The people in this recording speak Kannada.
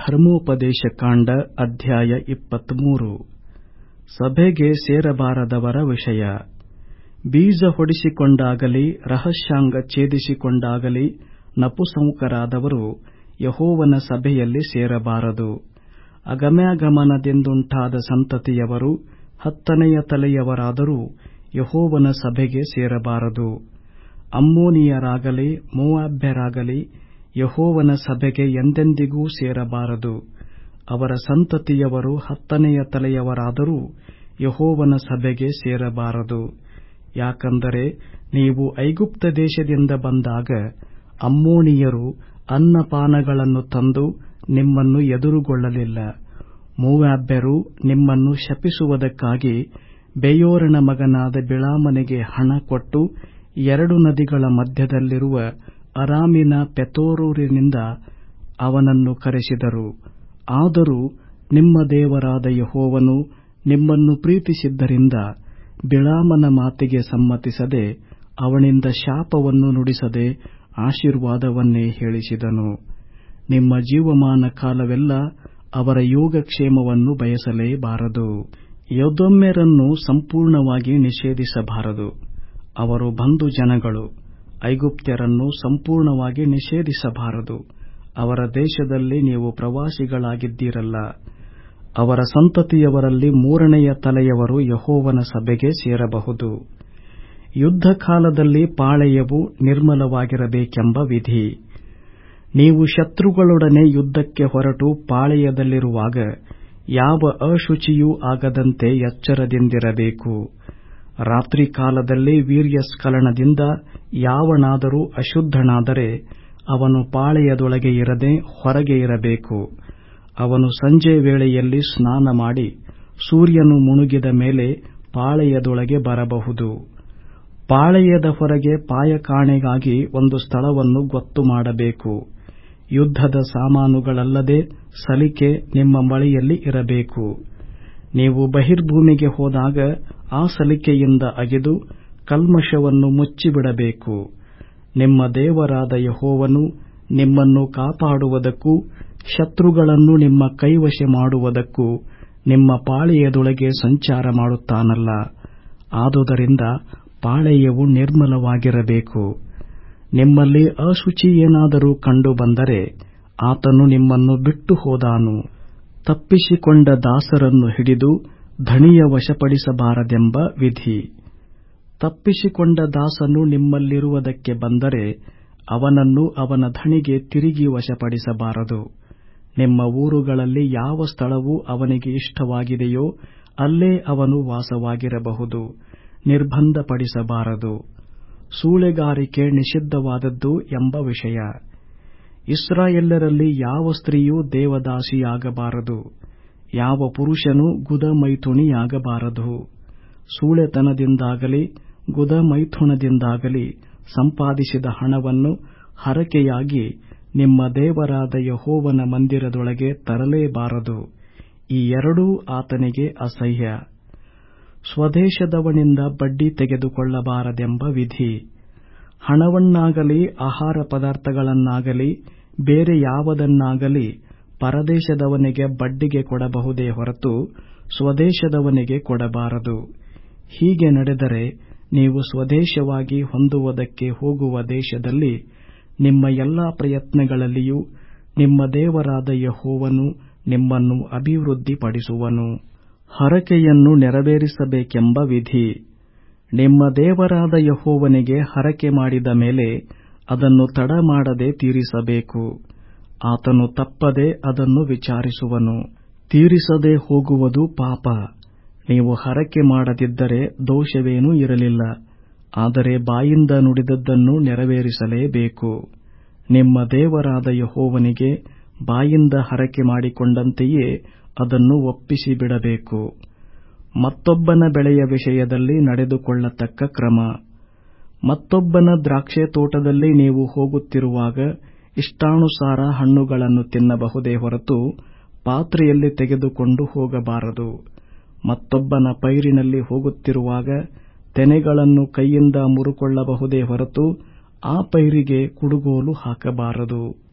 ಧರ್ಮೋಪದೇಶ ಕಾಂಡ ಅಧ್ಯಾಯ ಇಪ್ಪತ್ಮೂರು ಸಭೆಗೆ ಸೇರಬಾರದವರ ವಿಷಯ ಬೀಜ ಹೊಡಿಸಿಕೊಂಡಾಗಲಿ ರಹಸ್ಯಾಂಗ ಛೇದಿಸಿಕೊಂಡಾಗಲಿ ನಪುಂಸಕರಾದವರು ಯೆಹೋವನ ಸಭೆಯಲ್ಲಿ ಸೇರಬಾರದು ಅಗಮ್ಯಾಗಮನದಿಂದುಂಟಾದ ಸಂತತಿಯವರು ಹತ್ತನೆಯ ತಲೆಯವರಾದರೂ ಯೆಹೋವನ ಸಭೆಗೆ ಸೇರಬಾರದು ಅಮ್ಮೋನಿಯರಾಗಲಿ ಮೋವಾಬ್ಯರಾಗಲಿ ಯೆಹೋವನ ಸಭೆಗೆ ಎಂದೆಂದಿಗೂ ಸೇರಬಾರದು ಅವರ ಸಂತತಿಯವರು ಹತ್ತನೆಯ ತಲೆಯವರಾದರೂ ಯೆಹೋವನ ಸಭೆಗೆ ಸೇರಬಾರದು ಯಾಕಂದರೆ ನೀವು ಐಗುಪ್ತ ದೇಶದಿಂದ ಬಂದಾಗ ಅಮ್ಮೋನಿಯರು ಅನ್ನಪಾನಗಳನ್ನು ತಂದು ನಿಮ್ಮನ್ನು ಎದುರುಗೊಳ್ಳಲಿಲ್ಲ ಮೋವಾಬ್ಯರು ನಿಮ್ಮನ್ನು ಶಪಿಸುವುದಕ್ಕಾಗಿ ಬೆಯೋರನ ಮಗನಾದ ಬಿಳಾಮನಿಗೆ ಹಣ ಕೊಟ್ಟು ಎರಡು ನದಿಗಳ ಮಧ್ಯದಲ್ಲಿರುವ ಅರಾಮಿನ ಪೆತೋರೂರಿನಿಂದ ಅವನನ್ನು ಕರೆಸಿದರು ಆದರೂ ನಿಮ್ಮ ದೇವರಾದ ಯೆಹೋವನು ನಿಮ್ಮನ್ನು ಪ್ರೀತಿಸಿದ್ದರಿಂದ ಬಿಳಾಮನ ಮಾತಿಗೆ ಸಮ್ಮತಿಸದೆ ಅವನಿಂದ ಶಾಪವನ್ನು ನುಡಿಸದೆ ಆಶೀರ್ವಾದವನ್ನೇ ಹೇಳಿಸಿದನು ನಿಮ್ಮ ಜೀವಮಾನ ಕಾಲವೆಲ್ಲ ಅವರ ಯೋಗಕ್ಷೇಮವನ್ನು ಬಯಸಲೇಬಾರದು ಯೊದೊಮ್ಯರನ್ನು ಸಂಪೂರ್ಣವಾಗಿ ನಿಷೇಧಿಸಬಾರದು ಅವರು ಬಂಧು ಜನಗಳು ಐಗುಪ್ತ್ಯರನ್ನು ಸಂಪೂರ್ಣವಾಗಿ ನಿಷೇಧಿಸಬಾರದು ಅವರ ದೇಶದಲ್ಲಿ ನೀವು ಪ್ರವಾಸಿಗಳಾಗಿದ್ದೀರಲ್ಲ ಅವರ ಸಂತತಿಯವರಲ್ಲಿ ಮೂರನೆಯ ತಲೆಯವರು ಯೆಹೋವನ ಸಭೆಗೆ ಸೇರಬಹುದು ಯುದ್ಧ ಕಾಲದಲ್ಲಿ ಪಾಳೆಯವು ನಿರ್ಮಲವಾಗಿರಬೇಕೆಂಬ ವಿಧಿ ನೀವು ಶತ್ರುಗಳೊಡನೆ ಯುದ್ಧಕ್ಕೆ ಹೊರಟು ಪಾಳೆಯದಲ್ಲಿರುವಾಗ ಯಾವ ಅಶುಚಿಯೂ ಆಗದಂತೆ ಎಚ್ಚರದಿಂದಿರಬೇಕು ರಾತ್ರಿ ಕಾಲದಲ್ಲಿ ವೀರ್ಯಸ್ಖಲನದಿಂದ ಯಾವನಾದರೂ ಅಶುದ್ಧನಾದರೆ ಅವನು ಪಾಳೆಯದೊಳಗೆ ಇರದೆ ಹೊರಗೆ ಇರಬೇಕು ಅವನು ಸಂಜೆ ವೇಳೆಯಲ್ಲಿ ಸ್ನಾನ ಮಾಡಿ ಸೂರ್ಯನು ಮುಳುಗಿದ ಮೇಲೆ ಪಾಳೆಯದೊಳಗೆ ಬರಬಹುದು ಪಾಳೆಯದ ಹೊರಗೆ ಪಾಯಕಾಣೆಗಾಗಿ ಒಂದು ಸ್ಥಳವನ್ನು ಗೊತ್ತು ಮಾಡಬೇಕು ಯುದ್ಧದ ಸಾಮಾನುಗಳಲ್ಲದೆ ಸಲಿಕೆ ನಿಮ್ಮ ಬಳಿಯಲ್ಲಿ ಇರಬೇಕು ನೀವು ಬಹಿರ್ಭೂಮಿಗೆ ಹೋದಾಗ ಆ ಸಲಿಕೆಯಿಂದ ಅಗೆದು ಕಲ್ಮಶವನ್ನು ಮುಚ್ಚಿಬಿಡಬೇಕು ನಿಮ್ಮ ದೇವರಾದ ಯೆಹೋವನು ನಿಮ್ಮನ್ನು ಕಾಪಾಡುವುದಕ್ಕೂ ಶತ್ರುಗಳನ್ನು ನಿಮ್ಮ ಕೈವಶ ಮಾಡುವುದಕ್ಕೂ ನಿಮ್ಮ ಪಾಳೆಯದೊಳಗೆ ಸಂಚಾರ ಮಾಡುತ್ತಾನಲ್ಲ ಆದುದರಿಂದ ಪಾಳೆಯವು ನಿರ್ಮಲವಾಗಿರಬೇಕು ನಿಮ್ಮಲ್ಲಿ ಅಶುಚಿ ಏನಾದರೂ ಕಂಡುಬಂದರೆ ಆತನು ನಿಮ್ಮನ್ನು ಬಿಟ್ಟು ಹೋದಾನು ತಪ್ಪಿಸಿಕೊಂಡ ದಾಸರನ್ನು ಹಿಡಿದು ಧಣಿಯ ವಶಪಡಿಸಬಾರದೆಂಬ ವಿಧಿ ತಪ್ಪಿಸಿಕೊಂಡ ದಾಸನು ನಿಮ್ಮಲ್ಲಿರುವುದಕ್ಕೆ ಬಂದರೆ ಅವನನ್ನು ಅವನ ಧಣಿಗೆ ತಿರುಗಿ ವಶಪಡಿಸಬಾರದು ನಿಮ್ಮ ಊರುಗಳಲ್ಲಿ ಯಾವ ಸ್ಥಳವು ಅವನಿಗೆ ಇಷ್ಟವಾಗಿದೆಯೋ ಅಲ್ಲೇ ಅವನು ವಾಸವಾಗಿರಬಹುದು ನಿರ್ಬಂಧಪಡಿಸಬಾರದು ಸೂಳೆಗಾರಿಕೆ ನಿಷಿದ್ಧವಾದದ್ದು ಎಂಬ ವಿಷಯ ಇಸ್ರಾಯೇಲ್ಯರಲ್ಲಿ ಯಾವ ಸ್ತ್ರೀಯೂ ದೇವದಾಸಿಯಾಗಬಾರದು ಯಾವ ಪುರುಷನೂ ಗುದಮೈಥುನಿಯಾಗಬಾರದು ಸೂಳೆತನದಿಂದಾಗಲಿ ಗುದಮೈಥುನದಿಂದಾಗಲಿ ಸಂಪಾದಿಸಿದ ಹಣವನ್ನು ಹರಕೆಯಾಗಿ ನಿಮ್ಮ ದೇವರಾದ ಯೆಹೋವನ ಮಂದಿರದೊಳಗೆ ತರಲೇಬಾರದು ಈ ಎರಡೂ ಆತನಿಗೆ ಅಸಹ್ಯ ಸ್ವದೇಶದವನಿಂದ ಬಡ್ಡಿ ತೆಗೆದುಕೊಳ್ಳಬಾರದೆಂಬ ವಿಧಿ ಹಣವನ್ನಾಗಲಿ ಆಹಾರ ಪದಾರ್ಥಗಳನ್ನಾಗಲಿ ಬೇರೆ ಯಾವುದನ್ನಾಗಲಿ ಪರದೇಶದವನಿಗೆ ಬಡ್ಡಿಗೆ ಕೊಡಬಹುದೇ ಹೊರತು ಸ್ವದೇಶದವನಿಗೆ ಕೊಡಬಾರದು ಹೀಗೆ ನಡೆದರೆ ನೀವು ಸ್ವದೇಶವಾಗಿ ಹೊಂದುವುದಕ್ಕೆ ಹೋಗುವ ದೇಶದಲ್ಲಿ ನಿಮ್ಮ ಎಲ್ಲಾ ಪ್ರಯತ್ನಗಳಲ್ಲಿಯೂ ನಿಮ್ಮ ದೇವರಾದ ಯೆಹೋವನು ನಿಮ್ಮನ್ನು ಅಭಿವೃದ್ಧಿಪಡಿಸುವನು ಹರಕೆಯನ್ನು ನೆರವೇರಿಸಬೇಕೆಂಬ ವಿಧಿ ನಿಮ್ಮ ದೇವರಾದ ಯೆಹೋವನಿಗೆ ಹರಕೆ ಮಾಡಿದ ಮೇಲೆ ಅದನ್ನು ತಡಮಾಡದೆ ತೀರಿಸಬೇಕು ಆತನು ತಪ್ಪದೆ ಅದನ್ನು ವಿಚಾರಿಸುವನು ತೀರಿಸದೆ ಹೋಗುವುದು ಪಾಪ ನೀವು ಹರಕೆ ಮಾಡದಿದ್ದರೆ ದೋಷವೇನೂ ಇರಲಿಲ್ಲ ಆದರೆ ಬಾಯಿಂದ ನುಡಿದದ್ದನ್ನು ನೆರವೇರಿಸಲೇಬೇಕು ನಿಮ್ಮ ದೇವರಾದ ಯೆಹೋವನಿಗೆ ಬಾಯಿಂದ ಹರಕೆ ಮಾಡಿಕೊಂಡಂತೆಯೇ ಅದನ್ನು ಒಪ್ಪಿಸಿಬಿಡಬೇಕು ಮತ್ತೊಬ್ಬನ ಬೆಳೆಯ ವಿಷಯದಲ್ಲಿ ನಡೆದುಕೊಳ್ಳತಕ್ಕ ಕ್ರಮ ಮತ್ತೊಬ್ಬನ ದ್ರಾಕ್ಷೆ ತೋಟದಲ್ಲಿ ನೀವು ಹೋಗುತ್ತಿರುವಾಗ ಇಷ್ಟಾನುಸಾರ ಹಣ್ಣುಗಳನ್ನು ತಿನ್ನಬಹುದೇ ಹೊರತು ಪಾತ್ರೆಯಲ್ಲಿ ತೆಗೆದುಕೊಂಡು ಹೋಗಬಾರದು ಮತ್ತೊಬ್ಬನ ಪೈರಿನಲ್ಲಿ ಹೋಗುತ್ತಿರುವಾಗ ತೆನೆಗಳನ್ನು ಕೈಯಿಂದ ಮುರುಕೊಳ್ಳಬಹುದೇ ಹೊರತು ಆ ಪೈರಿಗೆ ಕುಡುಗೋಲು ಹಾಕಬಾರದು